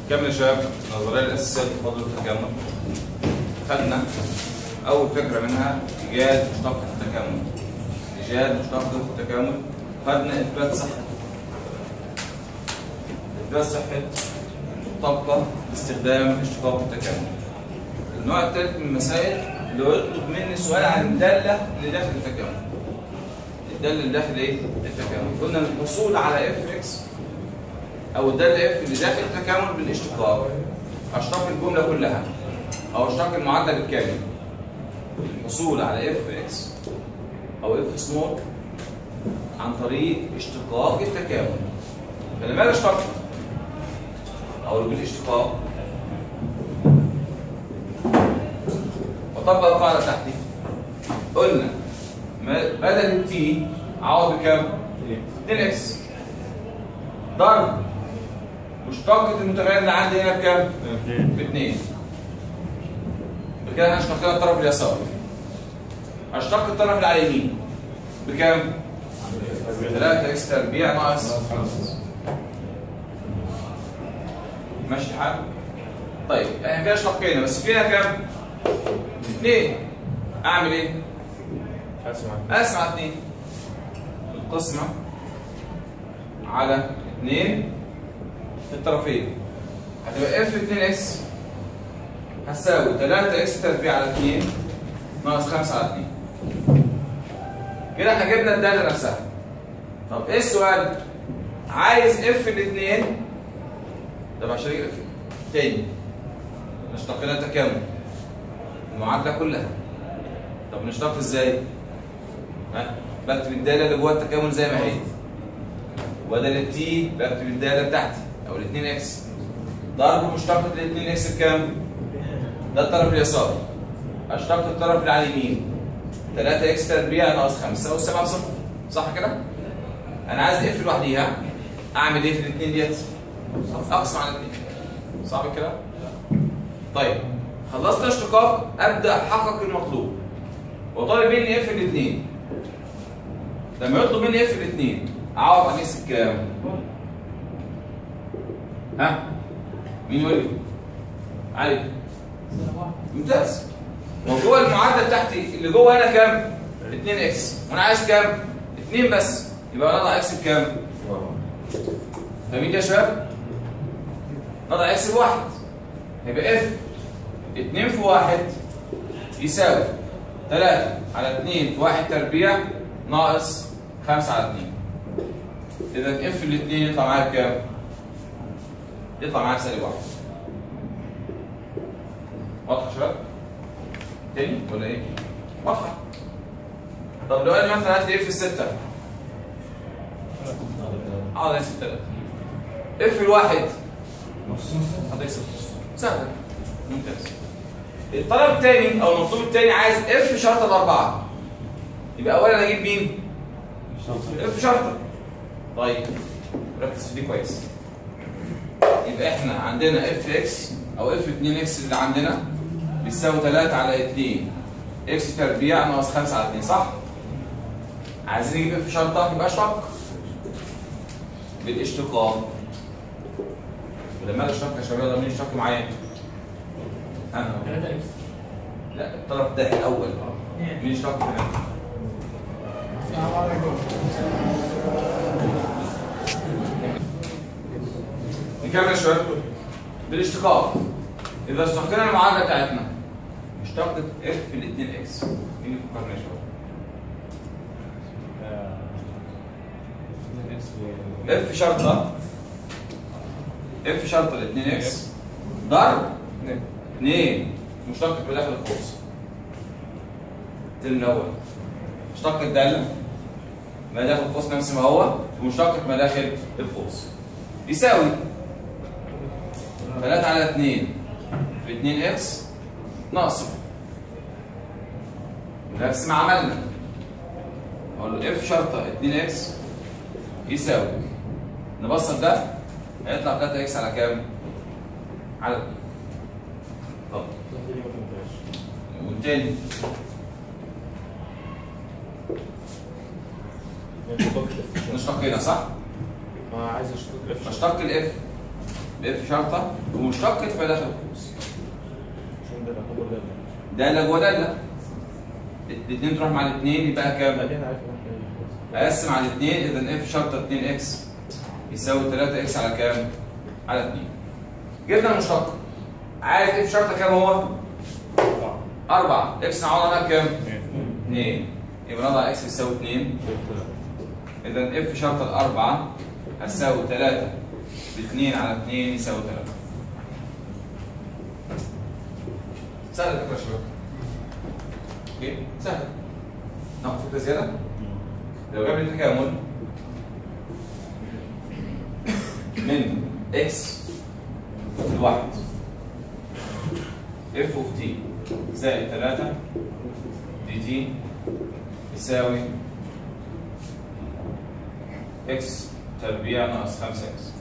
كمل يا شباب النظريه الاساسيه لتفاضل التكامل خدنا اول فكره منها ايجاد مشتقه التكامل ايجاد مشتقه التكامل خدنا اثبات صحه اثبات صحه طبقه باستخدام اشتقاق التكامل النوع الثالث من المسائل اللي هو يطلب مني سؤال عن الداله اللي داخل التكامل الداله اللي داخل ايه التكامل قلنا الحصول على اف اكس او الداله اف اللي داخل التكامل بالاشتقاق اشتق الجمله كلها او اشتق المعادله بالكامل الحصول على اف اكس او اف سمول عن طريق اشتقاق التكامل فلما اجي اشتق او بالاشتقاق وطبق القاعده تحتي قلنا ما- بدل التي عوض بكام؟ 2 اكس ضرب مشتقة المتغير اللي عندي هنا بكام؟ ب 2 بكده احنا اشتقنا الطرف اليسار اشتق الطرف اللي على اليمين بكام؟ 3 اكس تربيع ناقص 5 ماشي الحال؟ طيب احنا كده اشتقينا بس فيها كام؟ 2 اعمل ايه؟ اقسم على 2 القسمة على 2 في الطرفين هتبقى اف 2 اكس هتساوي 3 اكس تربيع على 2 ناقص 5 على 2 كده احنا جبنا الداله نفسها طب ايه السؤال؟ عايز اف الاثنين طب عشان اجيب اف تاني نشتق لها تكامل المعادله كلها طب نشتق ازاي؟ ها بكتب الداله اللي جوه التكامل زي ما هي وبدل التي بكتب الداله بتاعتي او ال 2 اكس ضرب مشتقة ال 2 اكس بكام؟ ده الطرف اليسار اشتق الطرف اللي على اليمين 3 اكس تربيع ناقص 5 و7 صفر صح كده؟ انا عايز اف لوحديها اعمل ايه في الاثنين ديت؟ اقسم على الاثنين صعب الكلام؟ طيب خلصت اشتقاق ابدا احقق المطلوب وطالب مني اف الاثنين لما يطلب مني اف الاثنين اعوض عن اكس بكام؟ ها؟ مين يقول لي؟ علي ممتاز ما هو جوه المعادله بتاعتي اللي جوه هنا كام؟ 2 اكس وانا عايز كام؟ 2 بس يبقى نضع اكس بكام؟ فاهمين يا شباب؟ نضع اكس بواحد هيبقى اف 2 في 1 يساوي 3 على 2 في 1 تربيع ناقص 5 على 2 اذا اف الاثنين يطلع معايا بكام؟ يطلع معاك سالب واحد واضحه يا شباب؟ تاني ولا ايه؟ واضحه طب لو انا مثلا هات لي اف الستة اقعد اكسب ثلاثة اف الواحد هتكسب سهلة ممتاز الطلب الثاني او المطلوب الثاني عايز اف شرطة الأربعة يبقى أولا أجيب مين؟ اف شرطة طيب ركز في دي كويس يبقى احنا عندنا اف اكس او اف 2 اكس اللي عندنا بيساوي 3 على 2 اكس تربيع ناقص 5 على 2 صح؟ عايزين نجيب اف شرطه يبقى اشتق بالاشتقاق ولما اجي اشتق يا شباب يلا مين يشتق معايا؟ انا لا الطرف ده الاول مين يشتق هنا؟ نكمل يا شباب بالاشتقاق اذا اشتقنا المعادله بتاعتنا اشتقت اف في ال 2 اكس مين يفكرنا يا شباب؟ اف شرطه اف شرطه ال 2 اكس ضرب 2 مشتق بداخل القوس الترم الاول اشتق الداله ما داخل القوس نفس ما هو ومشتق ما داخل القوس يساوي 3 على 2 في 2 اكس ناقص صفر نفس ما عملنا اقول له اف شرطه 2 اكس يساوي نبسط ده هيطلع 3 اكس على كام؟ على 2 طب والتاني نشتق هنا صح؟ ما عايز اشترك اف اشتق الاف باف شرطه ومشتق تبقى داخل القوس عشان ده يعتبر ده داله جوه داله الاثنين تروح مع الاثنين يبقى كام؟ خلينا عارف ان احنا اقسم على الاثنين اذا اف شرطه 2 اكس يساوي 3 اكس على كام؟ على 2 جبنا المشتق عايز اف شرطه كام هو؟ 4 اكس نعوض عنها بكام؟ 2 يبقى نضع اكس يساوي 2 اذا اف شرطه الاربعه هتساوي 3 ب 2 على 2 يساوي 3 سهله الفكره يا شباب اوكي سهله ناخد فكره زياده لو جاب لي تكامل من اكس لواحد اف اوف تي زائد 3 دي تي يساوي اكس تربيع ناقص 5 اكس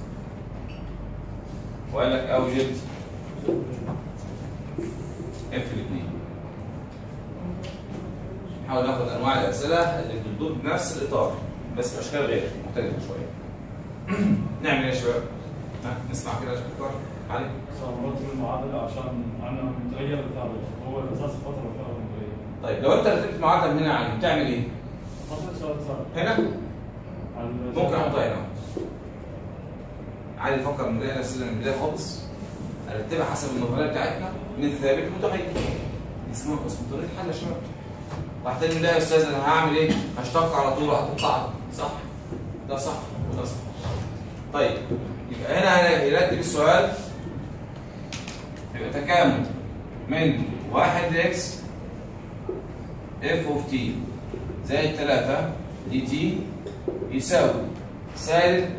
وقال لك اوجد اف الاثنين نحاول ناخد انواع الاسئله اللي بتدور بنفس الاطار بس باشكال غير مختلفه شويه نعمل ايه يا شباب؟ ها نسمع كده يا شباب علي صورت المعادلة عشان أنا متغير بتاع هو الأساس فترة فيها متغير. طيب لو انت رتبت المعادله من هنا علي بتعمل ايه؟ فترة سؤال صار. هنا على- ممكن احطها هنا علي فكر من بدايه الاسئله من البدايه خالص ارتبها حسب النظريه بتاعتنا من ثابت لمتغير اسمها قسم طريقه حل يا شباب بعدين لا يا استاذ انا هعمل ايه؟ هشتق على طول هتطلع صح ده صح وده صح طيب يبقى هنا هيرتب السؤال يبقى تكامل من 1 اكس اف اوف تي زائد 3 دي تي يساوي سالب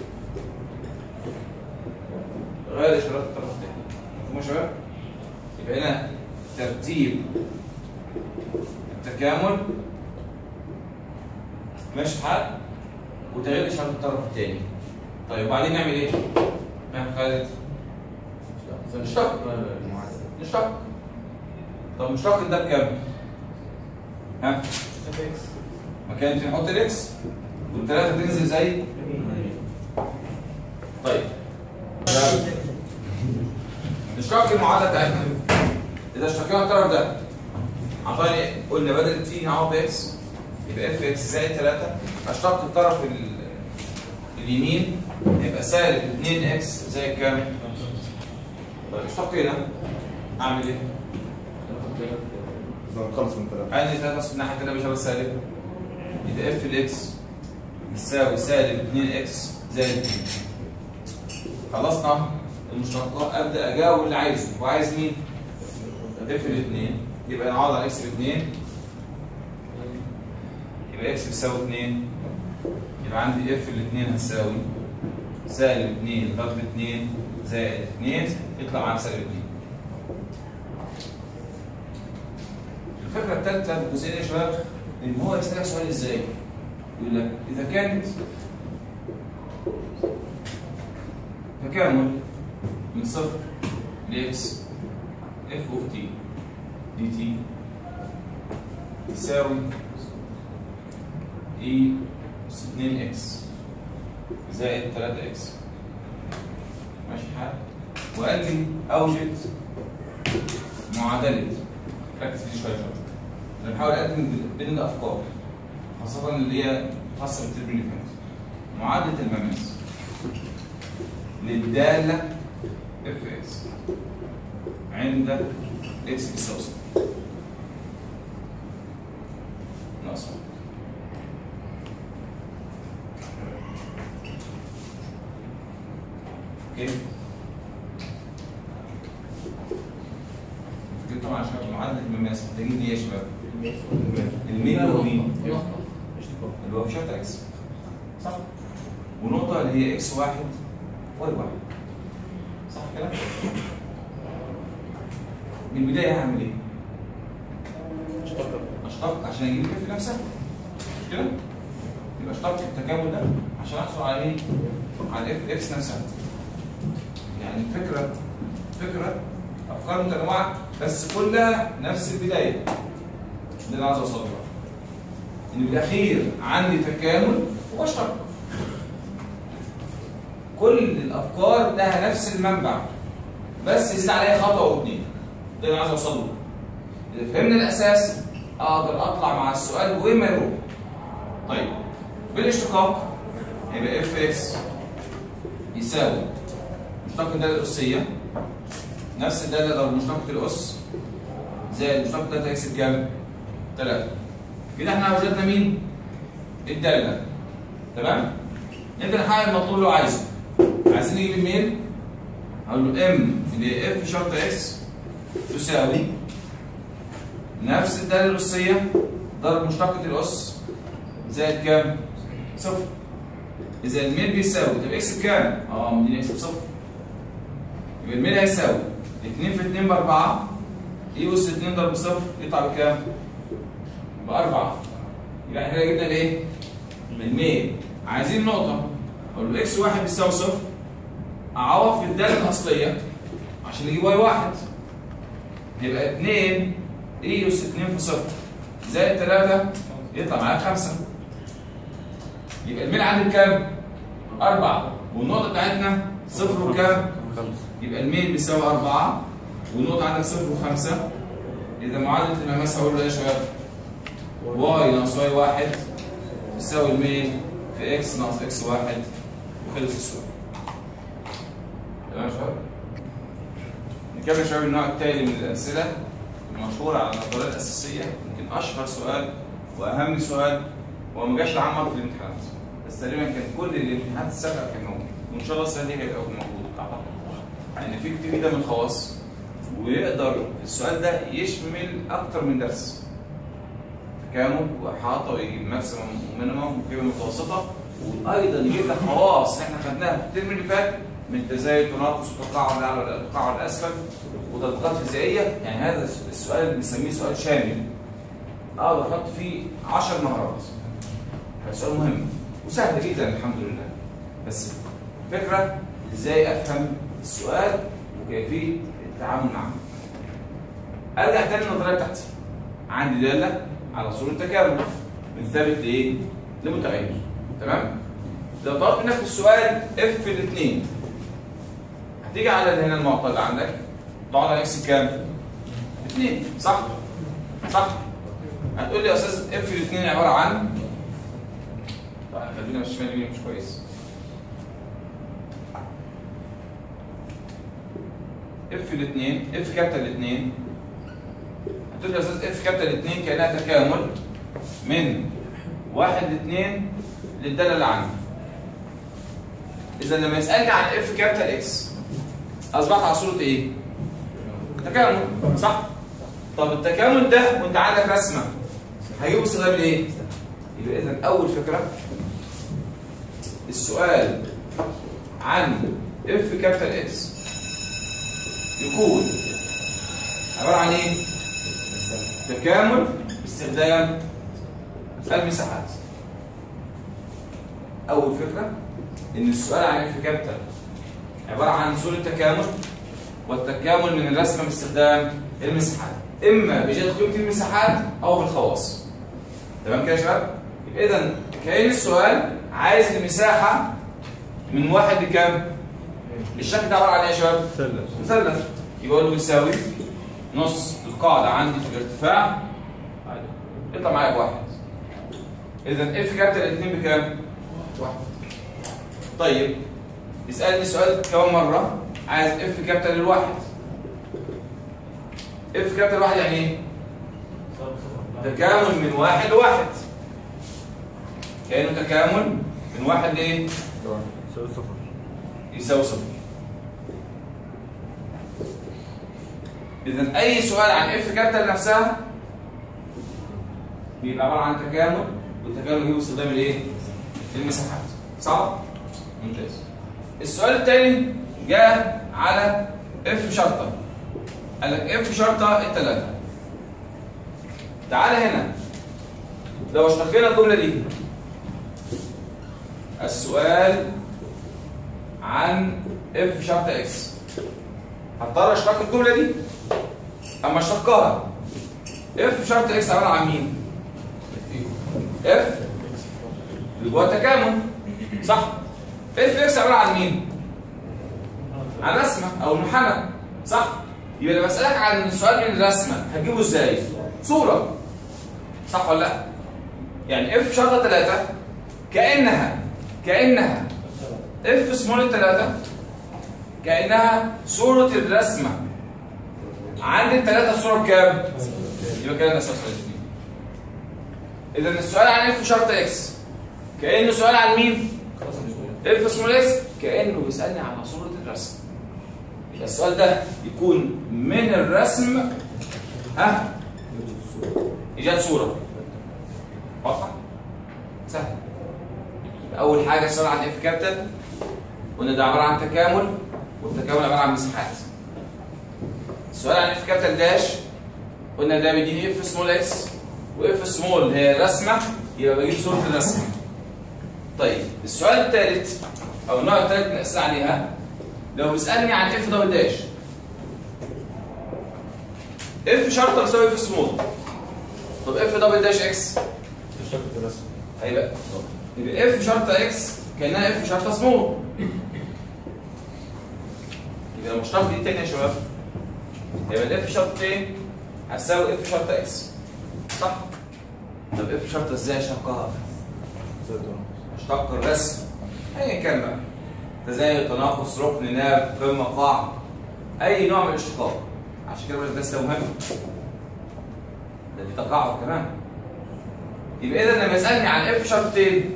غير اشارات الطرف الثاني مفهوم يا شباب؟ يبقى هنا ترتيب التكامل ماشي الحال وتغيير اشاره الطرف الثاني طيب وبعدين نعمل ايه؟ نعمل خالد نشتق نشتق طب مشتق ده بكام؟ ها؟ مكان في نحط الاكس والثلاثه تنزل زي طيب نشتق المعادله بتاعتنا اذا اشتقينا الطرف ده عن طريق إيه؟ قلنا بدل تي نعوض اكس يبقى اف اكس زائد 3 اشتق الطرف ال- اليمين يبقى سالب 2 اكس زائد كام؟ طيب اشتقينا اعمل ايه؟ خلص من ثلاثة عندي 3 نص الناحيه الثانيه بيشاور سالب يبقى اف الاكس يساوي سالب 2 اكس زائد 2 خلصنا المشتقات ابدا اجاوب اللي عايزه وعايز مين؟ اف الاثنين يبقى نعوض على اكس باثنين يبقى اكس بيساوي 2 يبقى عندي اف الاثنين هتساوي سالب 2 ضرب 2 زائد 2 يطلع معاك سالب 2 الفكره الثالثه في الجزئيه دي يا شباب ان هو يسالك سؤال ازاي؟ يقول لك اذا كانت تكامل من صفر لاكس اف اوف تي دي تي يساوي اي 2 اكس زائد 3 اكس ماشي الحال؟ وقال لي اوجد معادله ركز فيه شويه شويه انا بحاول اقدم بين الافكار خاصه اللي هي خاصه بالترم اللي فات معادله المماس للداله اف اكس عند اكس بيساوي صفر ناقص واحد. اوكي كده طبعا يا شباب معادله المماس محتاجين ايه يا شباب؟ المين هو مين؟ اللي هو في شرط اكس صح ونقطة اللي هي اكس واحد واي واحد صح كده؟ من البداية هعمل ايه؟ اشتق عشان اجيب الاف نفسها مش كده؟ يبقى اشتق التكامل ده عشان احصل على ايه؟ على الاف اكس نفسها يعني الفكرة فكرة افكار متنوعة بس كلها نفس البداية ده اللي انا عايز اوصل له ان بالاخير عندي تكامل واشتق كل الافكار لها نفس المنبع بس يزيد عليها خطوه او اتنين ده اللي انا عايز اوصل له اذا فهمنا الاساس اقدر اطلع مع السؤال وين ما يروح طيب بالاشتقاق يبقى اف اكس يساوي مشتق الداله الاسيه نفس الداله ضرب مشتقه الاس زائد مشتق داله اكس بكام؟ 3 كده احنا وجدنا مين؟ الداله تمام؟ نبدا نحقق المطلوب اللي هو عايزه عايزين نجيب الميل هقول له ام اللي اف شرط اكس تساوي نفس الداله الاسيه ضرب مشتقه الاس زائد كام؟ صفر اذا الميل بيساوي طب اكس بكام؟ اه مديني اكس بصفر يبقى الميل هيساوي 2 في 2 ب 4 اي اس 2 ضرب صفر يطلع بكام؟ ب 4 يبقى احنا كده جبنا الايه؟ الميل عايزين نقطة اقول له اكس واحد بيساوي صفر اعوض في الدالة الأصلية عشان نجيب واي واحد يبقى 2 اي اس 2 في صفر زائد 3 يطلع معاك 5 يبقى الميل عندي بكام؟ 4 والنقطة بتاعتنا صفر وكام؟ يبقى الميل بيساوي 4 والنقطة عندك صفر وخمسة إذا معادلة المماس هقول له إيه يا شباب؟ واي ناقص واي واحد يساوي الميل في اكس ناقص اكس واحد وخلص السؤال. تمام يا شباب؟ نكمل يا شباب النوع التالي من الأسئلة المشهورة على النظريات الأساسية يمكن أشهر سؤال وأهم سؤال هو ما جاش لعام مرة في الامتحانات بس تقريبا كان كل الامتحانات السابقة كان موجود وإن شاء الله السنة دي هيبقى موجود أعتقد. يعني في كتير ده من الخواص ويقدر السؤال ده يشمل أكتر من درس. تكامل واحاطه ويجيب ماكسيمم ومينيمم وقيمه متوسطه وايضا يجيب لك خواص احنا خدناها في الترم اللي فات من تزايد تناقص وتقاعد الاعلى والتقاعد الاسفل وتطبيقات فيزيائيه يعني هذا السؤال اللي بنسميه سؤال شامل اقدر احط فيه 10 مهارات فسؤال مهم وسهل جدا الحمد لله بس الفكره ازاي افهم السؤال وكيفيه التعامل معه ارجع تاني للنظريه بتاعتي عندي داله على صورة تكامل من ثابت لايه؟ لمتغير تمام؟ لو طلبت منك في السؤال اف في الاثنين هتيجي على هنا المعطى اللي عندك تقعد على اكس بكام؟ 2 صح؟ صح؟ هتقول لي يا استاذ اف في الاثنين عباره عن طيب خلينا مش شمال يمين مش كويس اف في الاثنين اف كابيتال الاثنين هتقول لي يا استاذ اف كابيتال 2 كانها تكامل من 1 ل 2 للداله اللي عندي. اذا لما يسالني عن اف كابيتال اكس اصبحت على صوره ايه؟ تكامل صح؟ طب التكامل ده وانت عندك رسمه هيجيب استخدام ايه؟ يبقى اذا اول فكره السؤال عن اف كابيتال اكس يكون عباره عن ايه؟ تكامل باستخدام المساحات اول فكره ان السؤال عن اف كابيتال عباره عن صوره تكامل والتكامل من الرسمه باستخدام المساحات اما بجد قيمه المساحات او بالخواص تمام كده يا شباب يبقى اذا كاين السؤال عايز المساحه من واحد لكام الشكل ده عباره عن ايه يا شباب مثلث يبقى اقول له يساوي نص القاعدة عندي في الارتفاع يطلع معايا بواحد إذا اف كابيتال 2 بكام؟ واحد طيب يسألني سؤال كمان مرة عايز اف كابيتال الواحد اف كابيتال واحد يعني ايه؟ تكامل من واحد لواحد كأنه تكامل من واحد لايه؟ يساوي صفر يساوي صفر إذا أي سؤال عن اف كابيتال نفسها بيبقى عبارة عن تكامل والتكامل يجيب باستخدام الايه؟ المساحات صح؟ ممتاز السؤال الثاني جاء على اف شرطة قال لك اف شرطة الثلاثة تعالى هنا لو اشتقينا الجملة دي السؤال عن اف شرط اكس هضطر اشتق الجمله دي اما اشتقها اف شرط اكس عباره عن مين اف اللي جوه التكامل صح اف اكس عباره عن مين عن رسمه او منحنى صح يبقى لما اسالك عن السؤال من الرسمه هتجيبه ازاي صوره صح ولا لا يعني اف شرطه 3 كانها كانها اف سمول 3 كانها صوره الرسمه عند الثلاثه الصوره بكام يبقى كده نسال سؤال اثنين اذا السؤال عن اف شرطه اكس كانه سؤال عن مين اف سمول اكس كانه بيسالني على صوره الرسم يبقى السؤال ده يكون من الرسم ها ايجاد صوره واضحه سهل يبقى اول حاجه السؤال عن اف كابيتال قلنا ده عباره عن تكامل والتكامل عباره عن مساحات السؤال عن اف كابيتال داش قلنا ده بيديني اف سمول اكس واف سمول هي رسمه يبقى بجيب صوره الرسمه طيب السؤال الثالث او النوع الثالث من الاسئله عليها لو بيسالني عن اف دبل داش اف شرطه بتساوي اف سمول طب اف دبل داش اكس اشتقت الرسم هيبقى يبقى اف شرطه اكس كانها اف شرطه سمول يبقى المشتق دي تاني يا شباب يبقى الاف شرطتين هتساوي اف شرطه اكس صح طب اف شرطه ازاي اشتقها زائد اشتق الرسم ايا كان بقى تزايد تناقص ركن ناب قمه قاع اي نوع من الاشتقاق عشان كده الدرس ده مهم ده في تقاعد كمان يبقى اذا لما يسالني عن اف شرطتين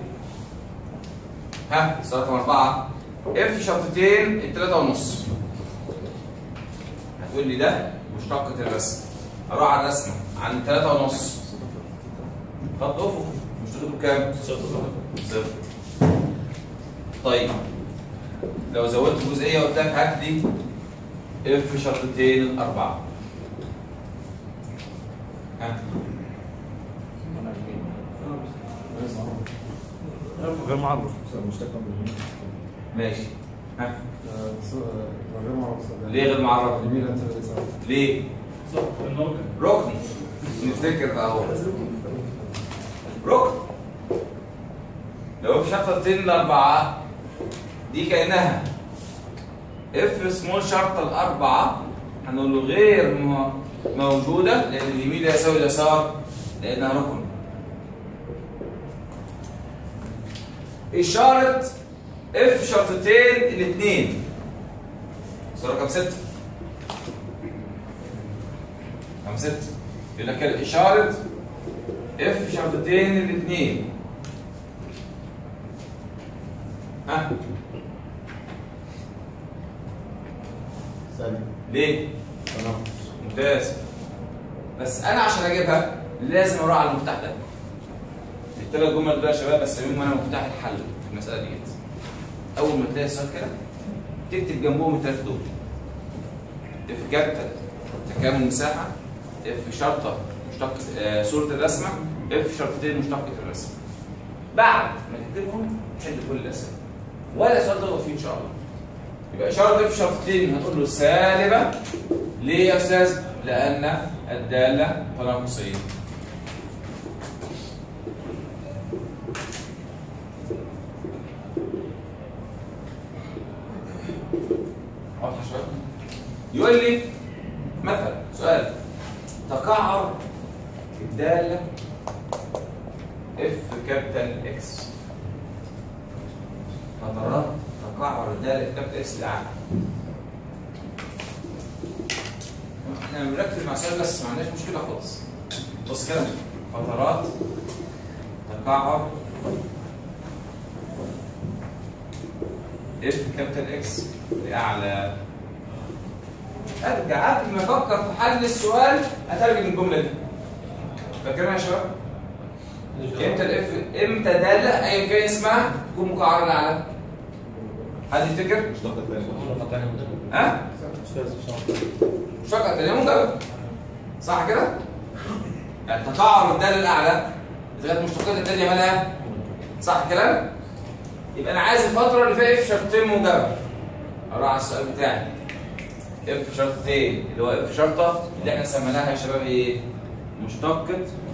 ها سؤال رقم اربعه اف شرطتين الثلاثه ونص هتقول لي ده مشتقة الرسم اروح على الرسمه عن ثلاثه ونص خط افق مشتقته بكام؟ صفر طيب لو زودت جزئيه قلت لك هات لي اف شرطتين الاربعه ها غير معرف مشتقة من ماشي ها غير معروف ليه غير معرف؟ يمين انت اليسار ليه؟ صح النوكل ركن نفتكر بقى اهو ركن لو في شرطتين الاربعه دي كانها اف سمول شرطه الاربعه هنقول له غير م- موجوده لان اليمين لا يساوي اليسار لانها ركن اشاره اف شرطتين الاثنين صوره رقم سته رقم ستة يقول لك كده إشارة اف شرطتين الاثنين ها ثاني ليه؟ تناقص ممتاز بس أنا عشان أجيبها لازم أروح على المفتاح ده الثلاث جمل دول يا شباب بس يوم أنا مفتاح الحل في المسألة ديت أول ما تلاقي السؤال كده تكتب جنبهم الثلاث دول اف كابيتال تكامل مساحة اف شرطة مشتقة آه صورة الرسمة اف شرطتين مشتقة الرسمة بعد ما تكتبهم تحل كل الأسئلة ولا سؤال تغلط فيه إن شاء الله يبقى إشارة اف شرطتين هتقول له سالبة ليه يا أستاذ؟ لأن الدالة تناقصية واضحة شوية؟ يقول لي مثلا سؤال تقعر الدالة اف كابيتال اكس فترات تقعر الدالة اف كابيتال اكس لعقل احنا بنركز مع السؤال بس ما عندناش مشكلة خالص بص كده فترات تقعر اف كابيتال اكس لاعلى ارجع قبل ما افكر في حل السؤال اترجم الجمله دي فاكرين يا شباب امتى الاف امتى داله ايا كان اسمها تكون مقعره لاعلى حد يفتكر مشتقة ثاني ها استاذ شقة تانية موجبة صح كده؟ يعني تقاعر الدالة الأعلى إذا كانت مشتقات التانية مالها؟ صح كلام؟ يبقى أنا عايز الفترة اللي فيها اف شرطتين موجبة أروح على السؤال بتاعي اف شرطتين اللي هو اف شرطة اللي احنا سميناها يا شباب ايه؟ مشتقة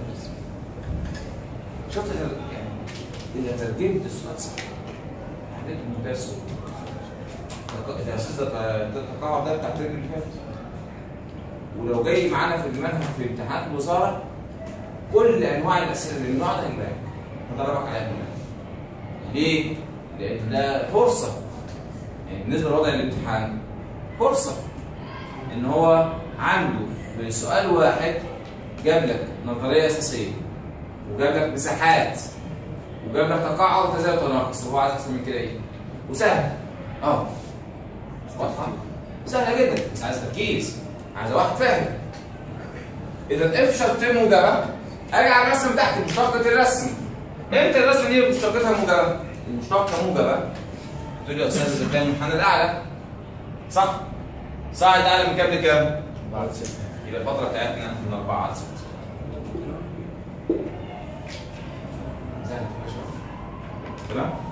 شفت ال- يعني إذا ترجمت السؤال صح حليت بمنتهى السهولة تق- يا استاذ ده ده التقاعد ده بتاع الترم اللي فات ولو جاي معانا في المنهج في امتحانات الوزاره كل انواع الاسئله اللي من النوع ده هنبقى هدربك عليها كلها ليه؟ لان ده فرصه يعني بالنسبه لوضع الامتحان فرصه ان هو عنده في سؤال واحد جاب لك نظريه اساسيه وجاب لك مساحات وجاب لك تقاعد وتزايد وتناقص هو عايز اكتر من كده ايه؟ وسهل اه واضحه سهله جدا بس عايز تركيز عايز واحد فاهم اذا افشل ت موجبه اجي على الرسم تحت مشتقه الرسم امتى الرسم دي مشتقتها موجبه؟ المشتقه موجبه تقول لي يا استاذ ده كان المنحنى الاعلى صح؟ صاعد اعلى من كام لكام؟ بعد ستة يبقى الفتره بتاعتنا من 4 على 6 سهل تمام؟